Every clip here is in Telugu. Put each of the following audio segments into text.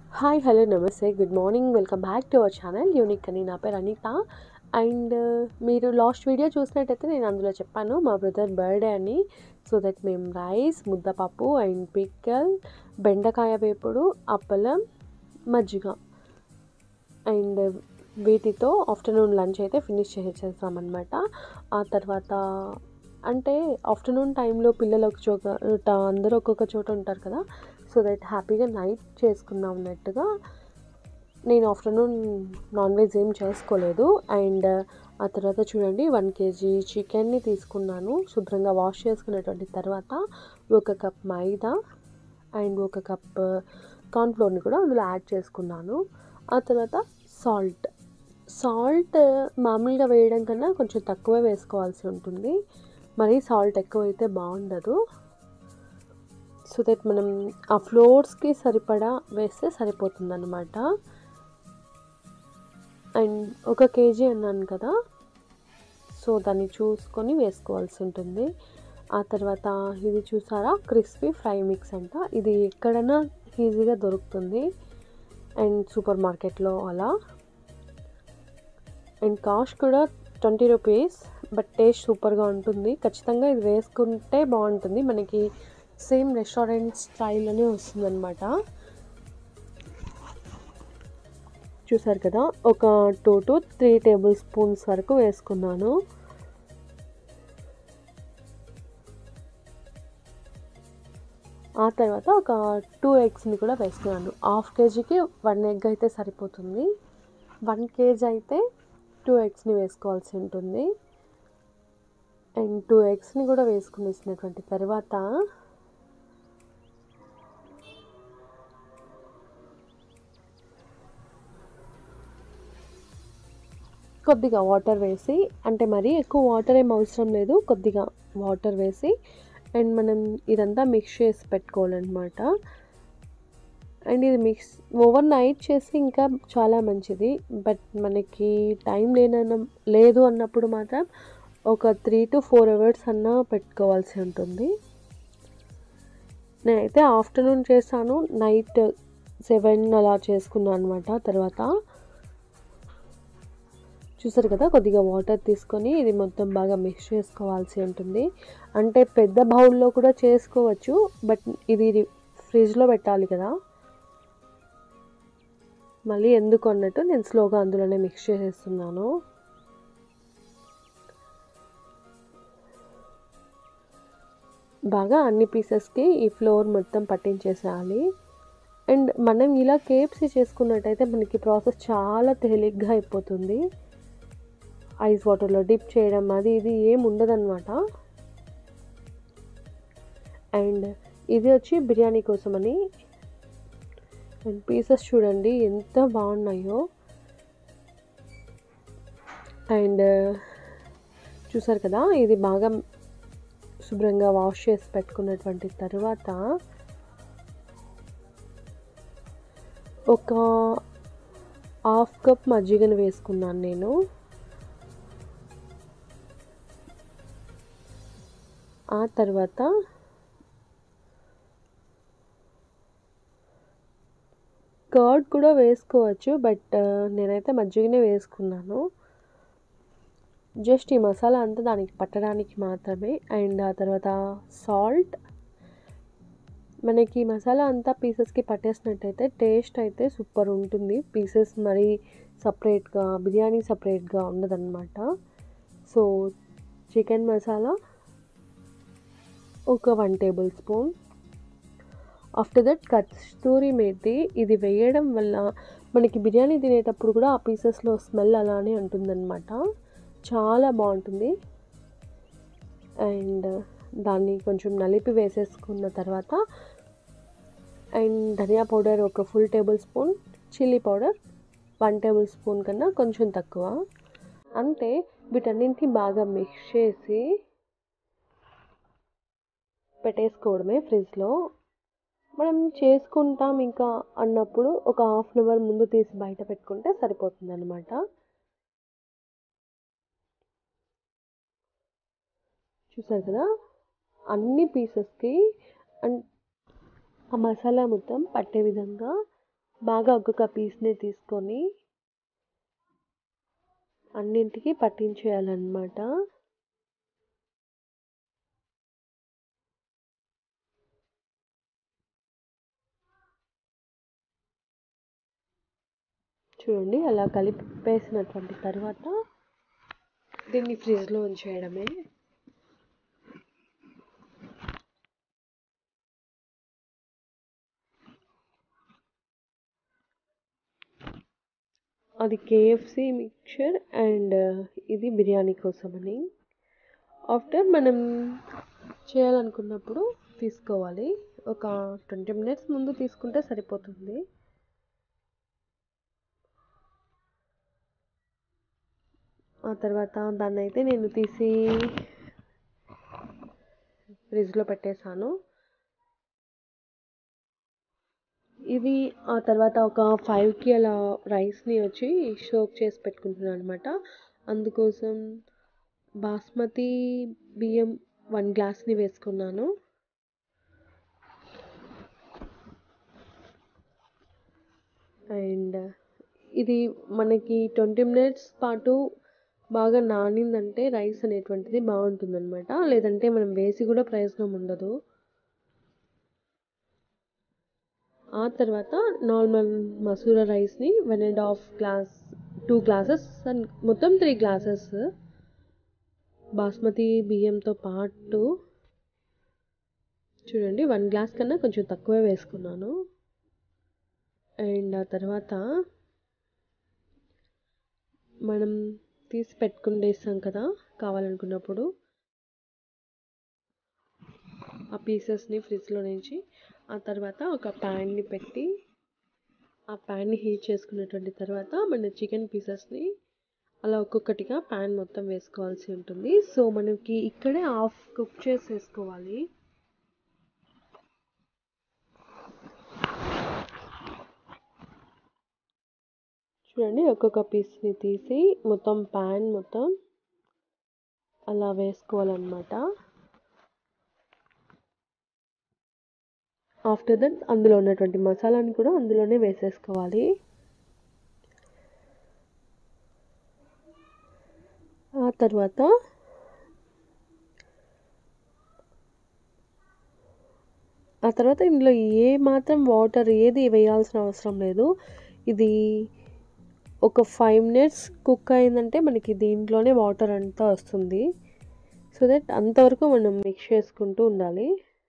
హాయ్ హలో నమస్తే good morning welcome back to our channel unique అని నా పేరు అనిత అండ్ మీరు లాస్ట్ వీడియో చూసినట్టయితే నేను అందులో చెప్పాను మా బ్రదర్ బర్త్డే అని సో దట్ మేము రైస్ ముద్దపప్పు అండ్ పిక్కల్ బెండకాయ వేపుడు అప్పలం మజ్జిగ అండ్ వీటితో ఆఫ్టర్నూన్ లంచ్ అయితే ఫినిష్ చేసేసామన్నమాట ఆ తర్వాత అంటే ఆఫ్టర్నూన్ టైంలో పిల్లలు ఒక చోట అందరూ ఒక్కొక్క చోట ఉంటారు కదా సో దట్ హ్యాపీగా నైట్ చేసుకున్నాం అన్నట్టుగా నేను ఆఫ్టర్నూన్ నాన్ వెజ్ ఏం చేసుకోలేదు అండ్ ఆ తర్వాత చూడండి వన్ కేజీ చికెన్ని తీసుకున్నాను శుభ్రంగా వాష్ చేసుకున్నటువంటి తర్వాత ఒక కప్ మైదా అండ్ ఒక కప్ కార్న్ఫ్లోర్ని కూడా అందులో యాడ్ చేసుకున్నాను ఆ తర్వాత సాల్ట్ సాల్ట్ మామూలుగా వేయడం కన్నా కొంచెం తక్కువే వేసుకోవాల్సి ఉంటుంది మరీ సాల్ట్ ఎక్కువైతే బాగుండదు సో దట్ మనం ఆ ఫ్లోర్స్కి సరిపడా వేస్తే సరిపోతుంది అనమాట అండ్ ఒక కేజీ అన్నాను కదా సో దాన్ని చూసుకొని వేసుకోవాల్సి ఉంటుంది ఆ తర్వాత ఇది చూసారా క్రిస్పీ ఫ్రై మిక్స్ అంట ఇది ఎక్కడైనా ఈజీగా దొరుకుతుంది అండ్ సూపర్ మార్కెట్లో అలా అండ్ కాస్ట్ కూడా ట్వంటీ రూపీస్ బట్ టేస్ట్ సూపర్గా ఉంటుంది ఖచ్చితంగా ఇది వేసుకుంటే బాగుంటుంది మనకి సేమ్ రెస్టారెంట్ స్టైల్లోనే వస్తుందన్నమాట చూసారు కదా ఒక two to three tablespoons వరకు వేసుకున్నాను ఆ తర్వాత ఒక టూ ఎగ్స్ని కూడా వేసుకున్నాను హాఫ్ కేజీకి వన్ ఎగ్ అయితే సరిపోతుంది వన్ కేజీ అయితే టూ ఎగ్స్ని వేసుకోవాల్సి ఉంటుంది అండ్ టూ ఎగ్స్ని కూడా వేసుకునేసినటువంటి తర్వాత కొద్దిగా వాటర్ వేసి అంటే మరీ ఎక్కువ వాటర్ ఏం అవసరం లేదు కొద్దిగా వాటర్ వేసి అండ్ మనం ఇదంతా మిక్స్ చేసి పెట్టుకోవాలన్నమాట అండ్ ఇది మిక్స్ ఓవర్ నైట్ చేసి ఇంకా చాలా మంచిది బట్ మనకి టైం లేనన్న లేదు అన్నప్పుడు మాత్రం ఒక త్రీ టు ఫోర్ అవర్స్ అన్నా పెట్టుకోవాల్సి ఉంటుంది నేనైతే ఆఫ్టర్నూన్ చేస్తాను నైట్ సెవెన్ అలా చేసుకున్నాను అనమాట తర్వాత చూసారు కదా కొద్దిగా వాటర్ తీసుకొని ఇది మొత్తం బాగా మిక్స్ చేసుకోవాల్సి ఉంటుంది అంటే పెద్ద బౌల్లో కూడా చేసుకోవచ్చు బట్ ఇది ఫ్రిడ్జ్లో పెట్టాలి కదా మళ్ళీ ఎందుకు అన్నట్టు నేను స్లోగా అందులోనే మిక్స్ చేసేస్తున్నాను బాగా అన్ని పీసెస్కి ఈ ఫ్లోర్ మొత్తం పట్టించేసేయాలి అండ్ మనం ఇలా కేప్సీ చేసుకున్నట్టయితే మనకి ప్రాసెస్ చాలా తేలిగ్గా అయిపోతుంది ఐస్ వాటర్లో డిప్ చేయడం అది ఇది ఏం ఉండదన్నమాట అండ్ ఇది వచ్చి బిర్యానీ కోసమని అండ్ పీసెస్ చూడండి ఎంత బాగున్నాయో అండ్ చూసారు కదా ఇది బాగా శుభ్రంగా వాష్ చేసి పెట్టుకున్నటువంటి తర్వాత ఒక హాఫ్ కప్ మజ్జిగను వేసుకున్నాను నేను ఆ తర్వాత కర్డ్ కూడా వేసుకోవచ్చు బట్ నేనైతే మజ్జిగనే వేసుకున్నాను జస్ట్ ఈ మసాలా అంతా దానికి పట్టడానికి మాత్రమే అండ్ ఆ తర్వాత సాల్ట్ మనకి మసాలా అంతా పీసెస్కి పట్టేసినట్టయితే టేస్ట్ అయితే సూపర్ ఉంటుంది పీసెస్ మరీ సపరేట్గా బిర్యానీ సపరేట్గా ఉండదన్నమాట సో చికెన్ మసాలా ఒక one tablespoon after that kasuri methi ఇది వేయడం వల్ల మనకి బిర్యానీ తినేటప్పుడు కూడా ఆ పీసెస్లో స్మెల్ అలానే ఉంటుందన్నమాట చాలా బాగుంటుంది అండ్ దాన్ని కొంచెం నలిపి వేసేసుకున్న తర్వాత అండ్ ధనియా పౌడర్ ఒక full tablespoon chilli powder one tablespoon కన్నా కొంచెం తక్కువ అంటే వీటన్నింటినీ బాగా మిక్స్ చేసి పెట్టేసుకోవడమే ఫ్రిడ్జ్లో మనం చేసుకుంటాం ఇంకా అన్నప్పుడు ఒక హాఫ్ అన్ అవర్ ముందు తీసి బయట పెట్టుకుంటే సరిపోతుంది అనమాట చూసారు కదా అన్ని పీసెస్కి అండ్ ఆ మసాలా మొత్తం పట్టే విధంగా బాగా ఒక్కొక్క పీస్ని తీసుకొని అన్నింటికి పట్టించేయాలన్నమాట చూడండి అలా కలిపేసినటువంటి తర్వాత దీన్ని ఫ్రిడ్జ్లో ఉంచేయడమే అది కేఎఫ్సి మిక్చర్ అండ్ ఇది బిర్యానీ కోసమని ఆఫ్టర్ మనం చేయాలనుకున్నప్పుడు తీసుకోవాలి ఒక ట్వంటీ మినిట్స్ ముందు తీసుకుంటే సరిపోతుంది ఆ తర్వాత దాన్ని అయితే నేను తీసి ఫ్రిడ్జ్లో పెట్టేశాను ఇది ఆ తర్వాత ఒక ఫైవ్కి అలా రైస్ని వచ్చి సోక్ చేసి పెట్టుకుంటున్నాను అనమాట అందుకోసం బాస్మతి బియ్యం వన్ గ్లాస్ని వేసుకున్నాను అండ్ ఇది మనకి ట్వంటీ మినిట్స్ పాటు బాగా నానిందంటే రైస్ అనేటువంటిది బాగుంటుందన్నమాట లేదంటే మనం వేసి కూడా ప్రయోజనం ఉండదు ఆ తర్వాత నార్మల్ మసూరా రైస్ని one and half glass two glasses మొత్తం త్రీ గ్లాసెస్ బాస్మతి బియ్యంతో పాటు చూడండి వన్ గ్లాస్ కన్నా కొంచెం తక్కువే వేసుకున్నాను అండ్ ఆ తర్వాత మనం తీసి పెట్టుకుండేస్తాం కదా కావాలనుకున్నప్పుడు ఆ పీసెస్ని ఫ్రిడ్జ్లో నుంచి ఆ తర్వాత ఒక ప్యాన్ని పెట్టి ఆ ప్యాన్ని హీట్ చేసుకున్నటువంటి తర్వాత మన చికెన్ పీసెస్ని అలా ఒక్కొక్కటిగా ప్యాన్ మొత్తం వేసుకోవాల్సి ఉంటుంది సో మనకి ఇక్కడే హాఫ్ కుక్ చేసి వేసుకోవాలి చూడండి ఒక్కొక్క పీస్ని తీసి మొత్తం ప్యాన్ మొత్తం అలా వేసుకోవాలన్నమాట ఆఫ్టర్ దట్ అందులో ఉన్నటువంటి మసాలాని కూడా అందులోనే వేసేసుకోవాలి ఆ తర్వాత ఆ తర్వాత ఇందులో ఏ మాత్రం వాటర్ ఏది వేయాల్సిన అవసరం లేదు ఇది ఒక ఫైవ్ మినిట్స్ కుక్ అయిందంటే మనకి దీంట్లోనే వాటర్ అంతా వస్తుంది సో దట్ అంతవరకు మనం మిక్స్ చేసుకుంటూ ఉండాలి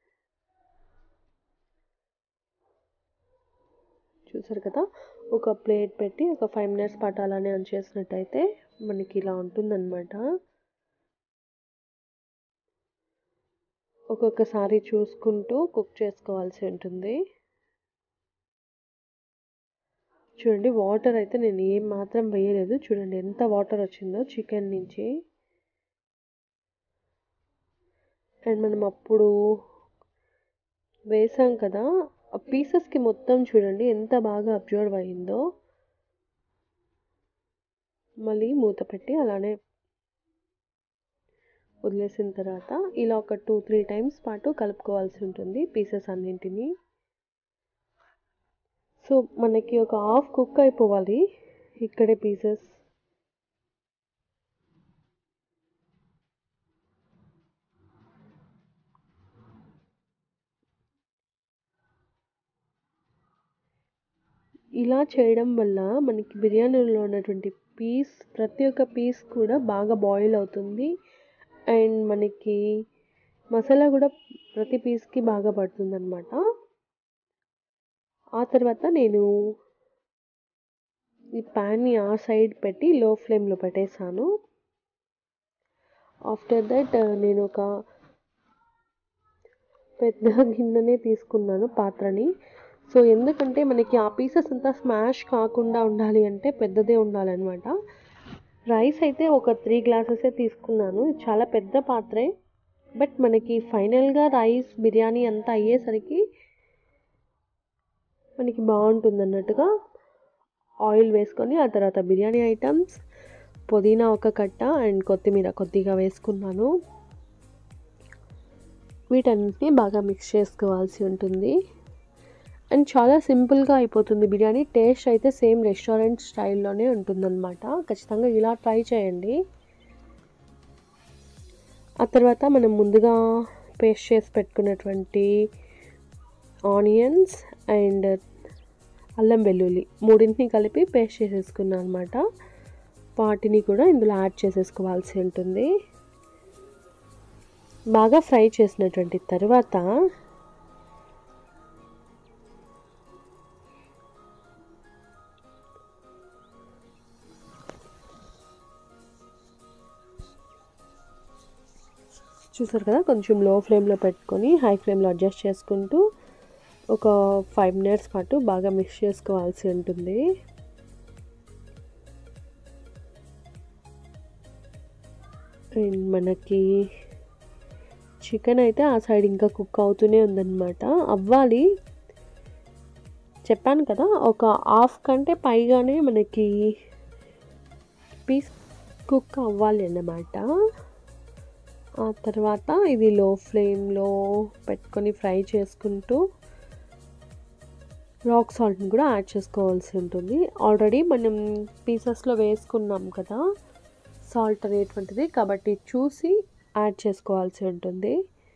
చూసారు కదా ఒక ప్లేట్ పెట్టి ఒక ఫైవ్ మినిట్స్ పాటు అలానే ఉంచేసినట్టయితే మనకి ఇలా ఉంటుందన్నమాట ఒక్కొక్కసారి చూసుకుంటూ కుక్ చేసుకోవాల్సి ఉంటుంది చూడండి వాటర్ అయితే నేను ఏం మాత్రం వేయలేదు చూడండి ఎంత వాటర్ వచ్చిందో చికెన్ నుంచి అండ్ మనం అప్పుడు వేసాం కదా ఆ పీసెస్కి మొత్తం చూడండి ఎంత బాగా అబ్జర్వ్ అయిందో మళ్ళీ మూత పెట్టి అలానే వదిలేసిన తర్వాత ఇలా ఒక టూ త్రీ టైమ్స్ పాటు కలుపుకోవాల్సి ఉంటుంది పీసెస్ అన్నింటినీ సో మనకి ఒక హాఫ్ కుక్ అయిపోవాలి ఇక్కడే పీసెస్ ఇలా చేయడం వల్ల మనకి బిర్యానీలో ఉన్నటువంటి పీస్ ప్రతి ఒక్క పీస్ కూడా బాగా బాయిల్ అవుతుంది అండ్ మనకి మసాలా కూడా ప్రతి పీస్కి బాగా పడుతుంది అనమాట ఆ తర్వాత నేను ఈ ప్యాన్ని ఆ సైడ్ పెట్టి లో ఫ్లేమ్లో పెట్టేశాను ఆఫ్టర్ దట్ నేను ఒక పెద్ద గిన్నెనే తీసుకున్నాను పాత్రని సో ఎందుకంటే మనకి ఆ పీసెస్ అంతా స్మాష్ కాకుండా ఉండాలి అంటే పెద్దదే ఉండాలన్నమాట రైస్ అయితే ఒక త్రీ గ్లాసెసే తీసుకున్నాను చాలా పెద్ద పాత్రే బట్ మనకి ఫైనల్గా రైస్ బిర్యానీ అంతా అయ్యేసరికి మనకి బాగుంటుంది అన్నట్టుగా ఆయిల్ వేసుకొని ఆ తర్వాత బిర్యానీ ఐటమ్స్ పుదీనా ఒక కట్ట అండ్ కొత్తిమీర కొద్దిగా వేసుకున్నాను వీటన్నిటిని బాగా మిక్స్ చేసుకోవాల్సి ఉంటుంది అండ్ చాలా సింపుల్గా అయిపోతుంది బిర్యానీ టేస్ట్ అయితే సేమ్ రెస్టారెంట్ స్టైల్లోనే ఉంటుందన్నమాట ఖచ్చితంగా ఇలా ట్రై చేయండి ఆ తర్వాత మనం ముందుగా పేస్ట్ చేసి పెట్టుకున్నటువంటి ఆనియన్స్ అండ్ అల్లం వెల్లుల్లి మూడింటిని కలిపి పేస్ట్ చేసేసుకున్నాను అనమాట వాటిని కూడా ఇందులో యాడ్ చేసేసుకోవాల్సి ఉంటుంది బాగా ఫ్రై చేసినటువంటి తర్వాత చూసారు కదా కొంచెం లో ఫ్లేమ్లో పెట్టుకొని హై ఫ్లేమ్లో అడ్జస్ట్ చేసుకుంటూ ఒక ఫైవ్ మినిట్స్ పాటు బాగా మిక్స్ చేసుకోవాల్సి ఉంటుంది అండ్ మనకి చికెన్ అయితే ఆ సైడ్ ఇంకా కుక్ అవుతూనే ఉందన్నమాట అవ్వాలి చెప్పాను కదా ఒక హాఫ్ కంటే పైగానే మనకి పీస్ కుక్ అవ్వాలి అన్నమాట ఆ తర్వాత ఇది లో ఫ్లేమ్లో పెట్టుకొని ఫ్రై చేసుకుంటూ రాక్ సాల్ట్ని కూడా యాడ్ చేసుకోవాల్సి ఉంటుంది ఆల్రెడీ మనం పీసెస్లో వేసుకున్నాం కదా సాల్ట్ అనేటువంటిది కాబట్టి చూసి యాడ్ చేసుకోవాల్సి ఉంటుంది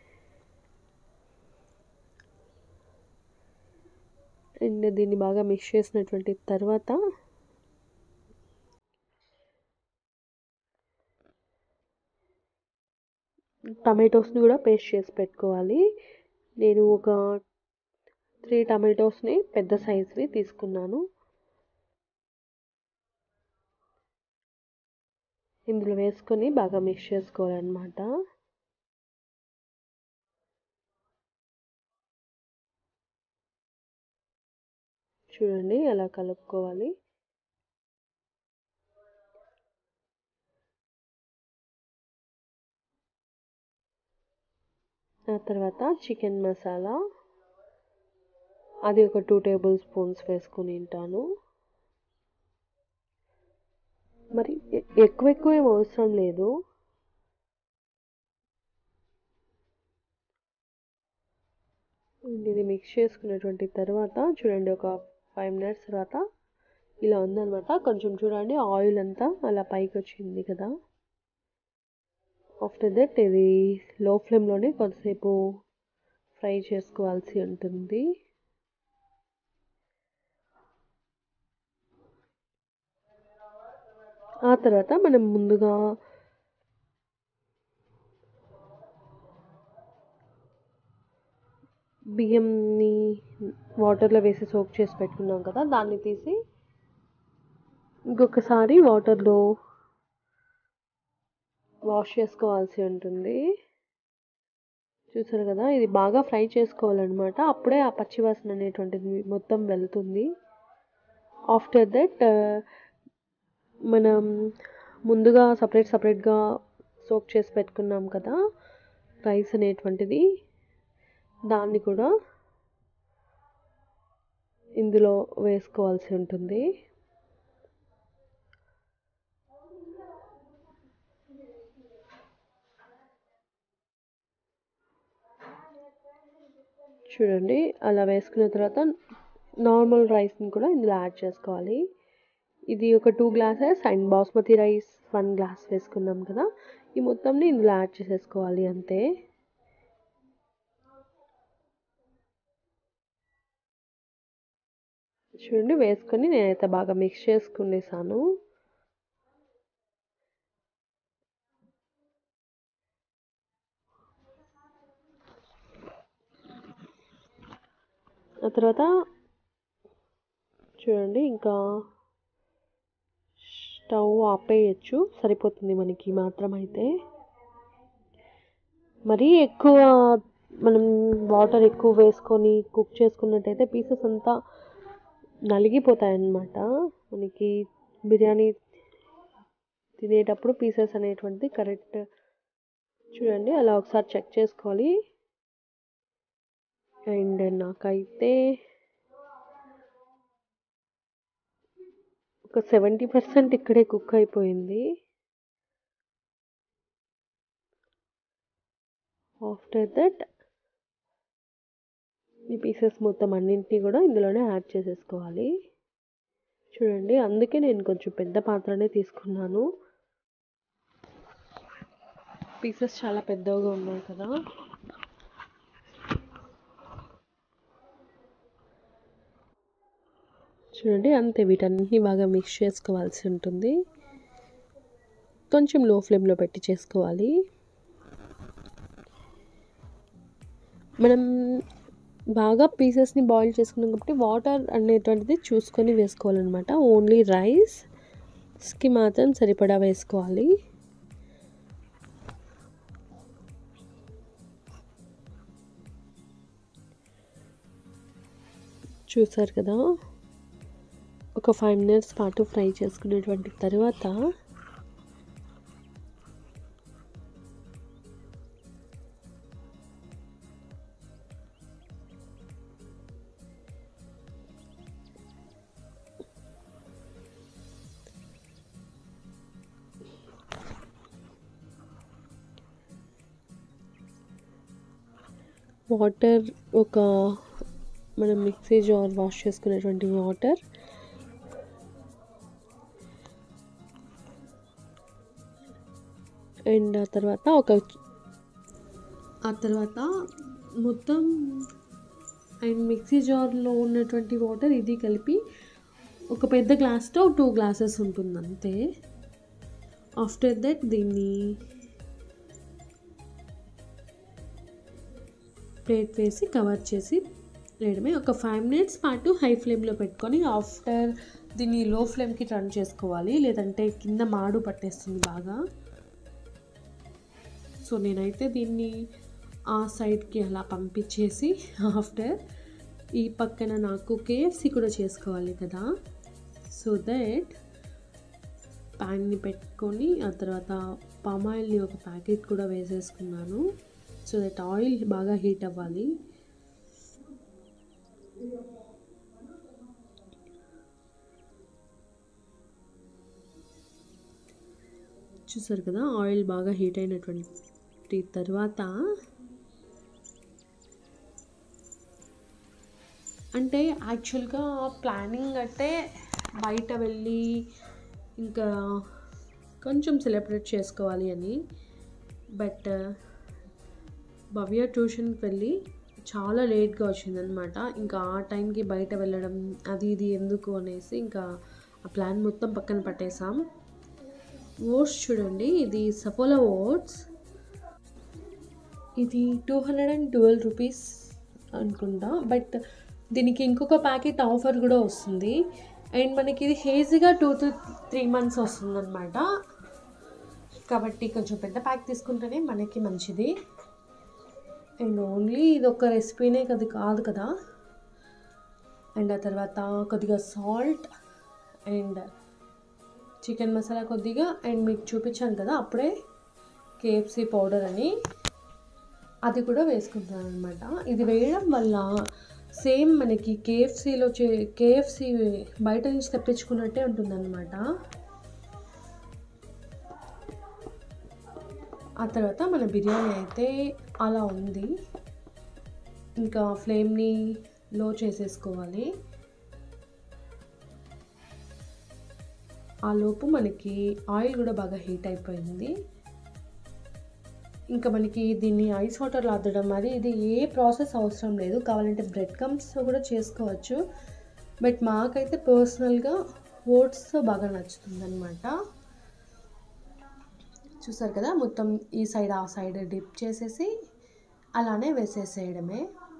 అండ్ దీన్ని బాగా మిక్స్ చేసినటువంటి తర్వాత టమాటోస్ని కూడా పేస్ట్ చేసి పెట్టుకోవాలి నేను ఒక త్రీ టమాటోస్ని పెద్ద సైజ్వి తీసుకున్నాను ఇందులో వేసుకొని బాగా మిక్స్ చేసుకోవాలన్నమాట చూడండి ఎలా కలుపుకోవాలి ఆ తర్వాత చికెన్ మసాలా అది ఒక టూ టేబుల్ స్పూన్స్ వేసుకుని ఉంటాను మరి ఎక్కువ ఎక్కువ ఏం అవసరం లేదు ఇది మిక్స్ చేసుకున్నటువంటి తర్వాత చూడండి ఒక ఫైవ్ మినిట్స్ తర్వాత ఇలా ఉందనమాట కొంచెం చూడండి ఆయిల్ అంతా అలా పైకి వచ్చింది కదా ఆఫ్టర్ దట్ ఇది లో ఫ్లేమ్లోనే కొద్దిసేపు ఫ్రై చేసుకోవాల్సి ఉంటుంది ఆ తర్వాత మనం ముందుగా బియ్యంని వాటర్లో వేసి సోక్ చేసి పెట్టుకున్నాం కదా దాన్ని తీసి ఇంకొకసారి వాటర్లో వాష్ చేసుకోవాల్సి ఉంటుంది చూసారు కదా ఇది బాగా ఫ్రై చేసుకోవాలన్నమాట అప్పుడే ఆ పచ్చివాసన అనేటువంటిది మొత్తం వెళ్తుంది ఆఫ్టర్ దట్ మనం ముందుగా సపరేట్ సపరేట్గా సోక్ చేసి పెట్టుకున్నాం కదా రైస్ అనేటువంటిది దాన్ని కూడా ఇందులో వేసుకోవాల్సి ఉంటుంది చూడండి అలా వేసుకున్న తర్వాత నార్మల్ రైస్ని కూడా ఇందులో యాడ్ చేసుకోవాలి ఇది ఒక two glasses and basmati rice one glass వేసుకున్నాం కదా ఈ మొత్తంని ఇందులో యాడ్ చేసేసుకోవాలి అంతే చూడండి వేసుకొని నేనైతే బాగా మిక్స్ చేసుకునేసాను ఆ తర్వాత చూడండి ఇంకా స్టవ్ ఆపేయచ్చు సరిపోతుంది మనకి మాత్రం అయితే మరీ ఎక్కువ మనం వాటర్ ఎక్కువ వేసుకొని కుక్ చేసుకున్నట్టయితే పీసెస్ అంతా నలిగిపోతాయి అన్నమాట మనకి బిర్యానీ తినేటప్పుడు పీసెస్ అనేటువంటిది కరెక్ట్ చూడండి అలా ఒకసారి చెక్ చేసుకోవాలి అండ్ నాకైతే ఒక సెవెంటీ పర్సెంట్ ఇక్కడే కుక్ అయిపోయింది ఆఫ్టర్ దట్ ఈ పీసెస్ మొత్తం అన్నింటినీ కూడా ఇందులోనే యాడ్ చేసేసుకోవాలి చూడండి అందుకే నేను కొంచెం పెద్ద పాత్రనే తీసుకున్నాను పీసెస్ చాలా పెద్దగా ఉన్నాయి కదా చూడండి అంతే వీటన్నిటిని బాగా మిక్స్ చేసుకోవాల్సి ఉంటుంది కొంచెం లో ఫ్లేమ్లో పెట్టి చేసుకోవాలి మనం బాగా పీసెస్ని బాయిల్ చేసుకున్నాం కాబట్టి వాటర్ అనేటువంటిది చూసుకొని వేసుకోవాలన్నమాట ఓన్లీ రైస్కి మాత్రం సరిపడా వేసుకోవాలి చూసారు కదా ఒక ఫైవ్ మినిట్స్ పాటు ఫ్రై చేసుకునేటువంటి తర్వాత వాటర్ ఒక మనం మిక్సీ జార్ వాష్ చేసుకునేటువంటి వాటర్ అండ్ ఆ తర్వాత ఒక ఆ తర్వాత మొత్తం అండ్ మిక్సీ జార్లో ఉన్నటువంటి వాటర్ ఇది కలిపి ఒక పెద్ద గ్లాస్తో టూ గ్లాసెస్ ఉంటుంది అంతే ఆఫ్టర్ దట్ దీన్ని ప్లేట్ వేసి కవర్ చేసి వేయడమే ఒక ఫైవ్ మినిట్స్ పాటు హై ఫ్లేమ్లో పెట్టుకొని ఆఫ్టర్ దీన్ని లో ఫ్లేమ్కి టర్న్ చేసుకోవాలి లేదంటే కింద మాడు పట్టేస్తుంది బాగా సో నేనైతే దీన్ని ఆ సైడ్కి అలా పంపించేసి ఆఫ్టర్ ఈ పక్కన నాకు కేఎఫ్సి కూడా చేసుకోవాలి కదా సో దట్ ప్యాన్ని పెట్టుకొని ఆ తర్వాత పామాయిల్ని ఒక ప్యాకెట్ కూడా వేసేసుకున్నాను సో దట్ ఆయిల్ బాగా హీట్ అవ్వాలి చూసారు కదా ఆయిల్ బాగా హీట్ అయినటువంటి తర్వాత అంటే యాక్చువల్గా ప్లానింగ్ అంటే బయట వెళ్ళి ఇంకా కొంచెం సెలబ్రేట్ చేసుకోవాలి అని బట్ భవ్య ట్యూషన్కి వెళ్ళి చాలా లేట్గా వచ్చిందనమాట ఇంకా ఆ టైంకి బయట వెళ్ళడం అది ఇది ఎందుకు అనేసి ఇంకా ఆ ప్లాన్ మొత్తం పక్కన పట్టేసాం ఓట్స్ చూడండి ఇది సపోలా ఓట్స్ ఇది two hundred and twelve rupees అనుకుంటా బట్ దీనికి ఇంకొక ప్యాకెట్ ఆఫర్ కూడా వస్తుంది అండ్ మనకి ఇది హేజీగా టూ టు త్రీ మంత్స్ వస్తుంది అనమాట కాబట్టి కొంచెం పెద్ద ప్యాక్ తీసుకుంటేనే మనకి మంచిది అండ్ ఓన్లీ ఇది ఒక రెసిపీనే కదా కాదు కదా అండ్ ఆ తర్వాత కొద్దిగా సాల్ట్ అండ్ చికెన్ మసాలా కొద్దిగా అండ్ మీకు చూపించాను కదా అప్పుడే కేఎఫ్సి పౌడర్ అని అది కూడా వేసుకుంటాను అనమాట ఇది వేయడం వల్ల సేమ్ మనకి కేఎఫ్సీలో చే కేఎఫ్సీ బయట నుంచి తెప్పించుకున్నట్టే ఉంటుందన్నమాట ఆ తర్వాత మన బిర్యానీ అయితే అలా ఉంది ఇంకా ఫ్లేమ్ని లో చేసేసుకోవాలి ఆ లోపు మనకి ఆయిల్ కూడా బాగా హీట్ అయిపోయింది ఇంకా మనకి దీన్ని ఐస్ వాటర్లో అద్దడం అది ఇది ఏ ప్రాసెస్ అవసరం లేదు కావాలంటే బ్రెడ్ కమ్స్తో కూడా చేసుకోవచ్చు బట్ మాకైతే పర్సనల్గా ఓట్స్తో బాగా నచ్చుతుంది అనమాట చూసారు కదా మొత్తం ఈ సైడ్ ఆ సైడ్ డిప్ చేసేసి అలానే వేసేసేయడమే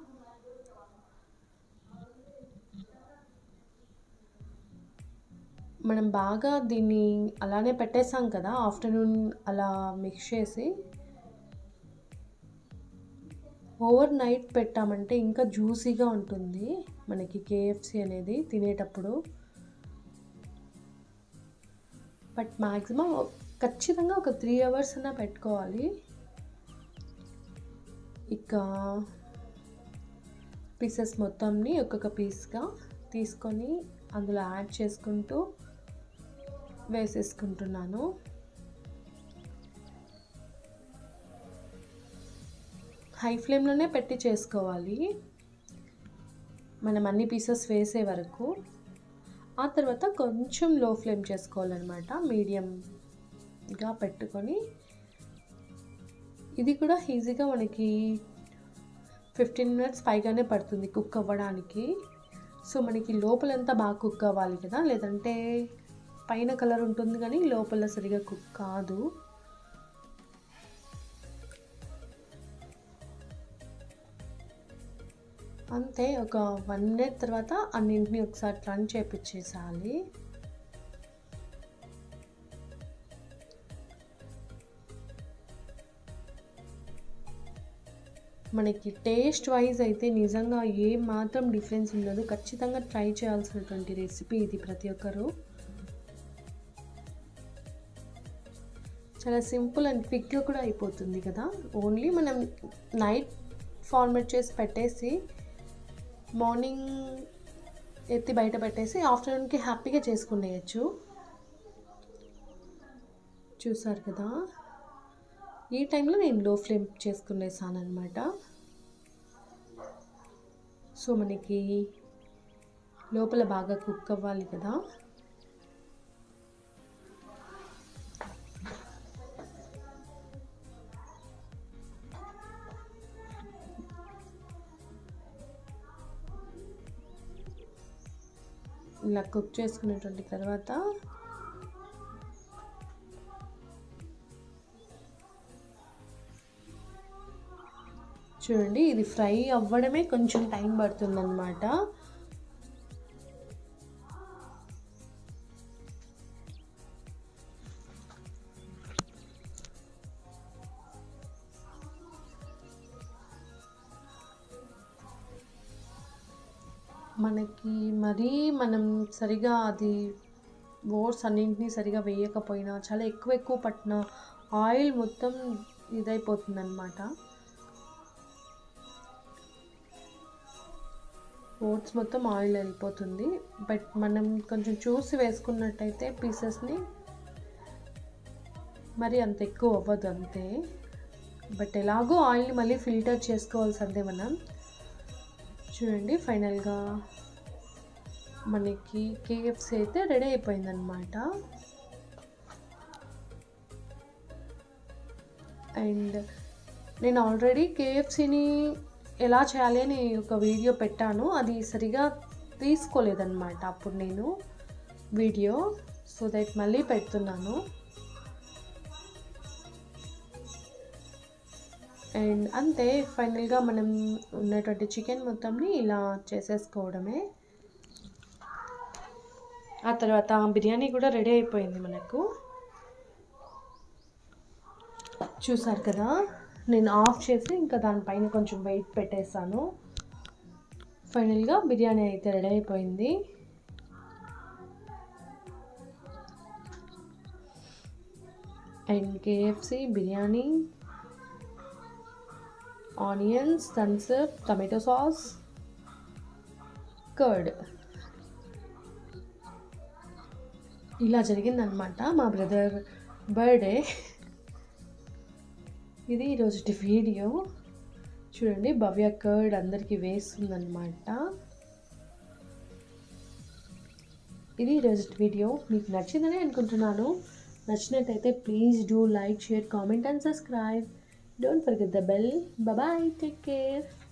మనం బాగా దీన్ని అలానే పెట్టేసాం కదా ఆఫ్టర్నూన్ అలా మిక్స్ చేసి ఓవర్ నైట్ పెట్టామంటే ఇంకా జ్యూసీగా ఉంటుంది మనకి కేఎఫ్సి అనేది తినేటప్పుడు బట్ మ్యాక్సిమం ఖచ్చితంగా ఒక త్రీ అవర్స్ అన్నా పెట్టుకోవాలి ఇక పీసెస్ మొత్తంని ఒక్కొక్క పీస్గా తీసుకొని అందులో యాడ్ చేసుకుంటూ వేసేసుకుంటున్నాను హై ఫ్లేమ్లోనే పెట్టి చేసుకోవాలి మనం అన్ని పీసెస్ వేసే వరకు ఆ తర్వాత కొంచెం లో ఫ్లేమ్ చేసుకోవాలన్నమాట మీడియంగా పెట్టుకొని ఇది కూడా ఈజీగా మనకి ఫిఫ్టీన్ మినిట్స్ పైగానే పడుతుంది కుక్ అవ్వడానికి సో మనకి లోపలంతా బాగా కుక్ అవ్వాలి కదా లేదంటే పైన కలర్ ఉంటుంది కానీ లోపల సరిగా కుక్ కాదు అంతే ఒక వన్ మినిట్ తర్వాత అన్నింటినీ ఒకసారి రన్ చేపించేసాలి మనకి టేస్ట్ వైజ్ అయితే నిజంగా ఏ మాత్రం డిఫరెన్స్ ఉండదు ఖచ్చితంగా ట్రై చేయాల్సినటువంటి రెసిపీ ఇది ప్రతి ఒక్కరు చాలా సింపుల్ అండ్ క్విక్గా కూడా అయిపోతుంది కదా ఓన్లీ మనం నైట్ ఫార్మేట్ చేసి పెట్టేసి మార్నింగ్ ఎత్తి బయట పెట్టేసి ఆఫ్టర్నూన్కి హ్యాపీగా చేసుకునేయచ్చు చూసారు కదా ఈ టైంలో నేను లో ఫ్లేమ్ చేసుకునేసాను అనమాట సో మనకి లోపల బాగా కుక్ అవ్వాలి కదా ఇలా కుక్ చేసుకునేటువంటి తర్వాత చూడండి ఇది ఫ్రై అవ్వడమే కొంచెం టైం పడుతుందన్నమాట మనకి మరీ మనం సరిగా అది ఓట్స్ అన్నింటినీ సరిగా వేయకపోయినా చాలా ఎక్కువ ఎక్కువ పట్టిన ఆయిల్ మొత్తం ఇదైపోతుంది అనమాట ఓట్స్ మొత్తం ఆయిల్ వెళ్ళిపోతుంది బట్ మనం కొంచెం చూసి వేసుకున్నట్టయితే పీసెస్ని మరి అంత ఎక్కువ అవ్వదు అంతే బట్ ఎలాగో ఆయిల్ని మళ్ళీ ఫిల్టర్ చేసుకోవాల్సిందే మనం చూడండి ఫైనల్గా మనకి కేఎఫ్సి అయితే రెడీ అయిపోయిందనమాట అండ్ నేను ఆల్రెడీ కేఎఫ్సిని ఎలా చేయాలి అని ఒక వీడియో పెట్టాను అది సరిగా తీసుకోలేదన్నమాట అప్పుడు నేను వీడియో సో దట్ మళ్ళీ పెడుతున్నాను అండ్ అంతే ఫైనల్గా మనం ఉన్నటువంటి చికెన్ మొత్తంని ఇలా చేసేసుకోవడమే ఆ తర్వాత బిర్యానీ కూడా రెడీ అయిపోయింది మనకు చూసారు కదా నేను ఆఫ్ చేసి ఇంకా దానిపైన కొంచెం వెయిట్ పెట్టేశాను ఫైనల్గా బిర్యానీ అయితే రెడీ అయిపోయింది and KFC biryani onions Thums Up tomato sauce curd ఇలా జరిగిందనమాట మా బ్రదర్ బర్త్డే ఇది ఈరోజు వీడియో చూడండి భవ్య కర్డ్ అందరికీ వేస్తుందన్నమాట ఇది ఈరోజు వీడియో మీకు నచ్చిందని అనుకుంటున్నాను నచ్చినట్టయితే please do like share comment and subscribe don't forget the bell bye take care